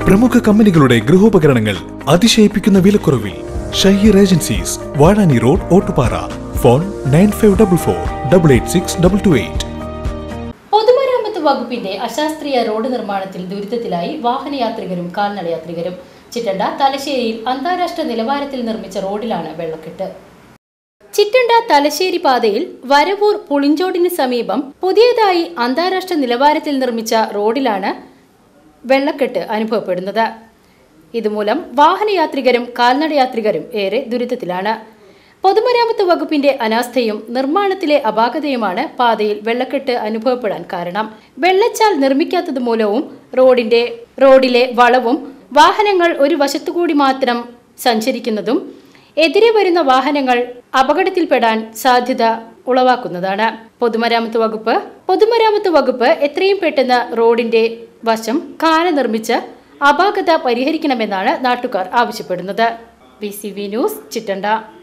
പ്രമുഖ കമ്പനികളുടെ ഗൃഹോപകരണങ്ങൾ അതിശയിപ്പിക്കുന്ന വിലക്കുറവിൽ Shaheer agencies Vazhani road Ottupara phone nine five double four double eight six double two eight പൊതുമരാമത്ത് വകുപ്പിന്റെ അശാസ്ത്രീയ റോഡ് നിർമ്മാണത്തിൽ ദുരിതത്തിലായി വാഹനയാത്രികരും കാൽനടയാത്രികരും ചിറ്റണ്ട തലശ്ശേരിയിൽ അന്താരാഷ്ട്ര നിലവാരത്തിൽ നിർമ്മിച്ച റോഡിലാണ് വെള്ളക്കെട്ട് ചിറ്റണ്ട തലശ്ശേരി പാതയിൽ വരവൂർ പുളിഞ്ചോടിന് സമീപം പുതിയതായി അന്താരാഷ്ട്ര നിലവാരത്തിൽ നിർമ്മിച്ച റോഡിലാണ് വെള്ളക്കെട്ട് അനുഭവപ്പെടുന്നത് ഇതുമൂലം വാഹനയാത്രികരും കാൽനടയാത്രികരും ഏറെ ദുരിതത്തിലാണ് പൊതുമരാമത്ത് വകുപ്പിന്റെ അനാസ്ഥയും നിർമ്മാണത്തിലെ അപാകതയുമാണ് പാതയിൽ വെള്ളക്കെട്ട് അനുഭവപ്പെടാൻ കാരണം വെള്ളച്ചാൽ നിർമ്മിക്കാത്തത് മൂലവും റോഡിന്റെ റോഡിലെ വളവും വാഹനങ്ങൾ ഒരു വശത്തുകൂടി മാത്രം സഞ്ചരിക്കുന്നതും എതിരെ വരുന്ന വാഹനങ്ങൾ അപകടത്തിൽപ്പെടാൻ സാധ്യത ഉളവാക്കുന്നതാണ് പൊതുമരാമത്ത് വകുപ്പ് പൊതുമരാമത്ത് വകുപ്പ് എത്രയും പെട്ടെന്ന് റോഡിന്റെ വശം കാന നിർമ്മിച്ച് അപാകത പരിഹരിക്കണമെന്നാണ് നാട്ടുകാർ ആവശ്യപ്പെടുന്നത് B C V news Chittanda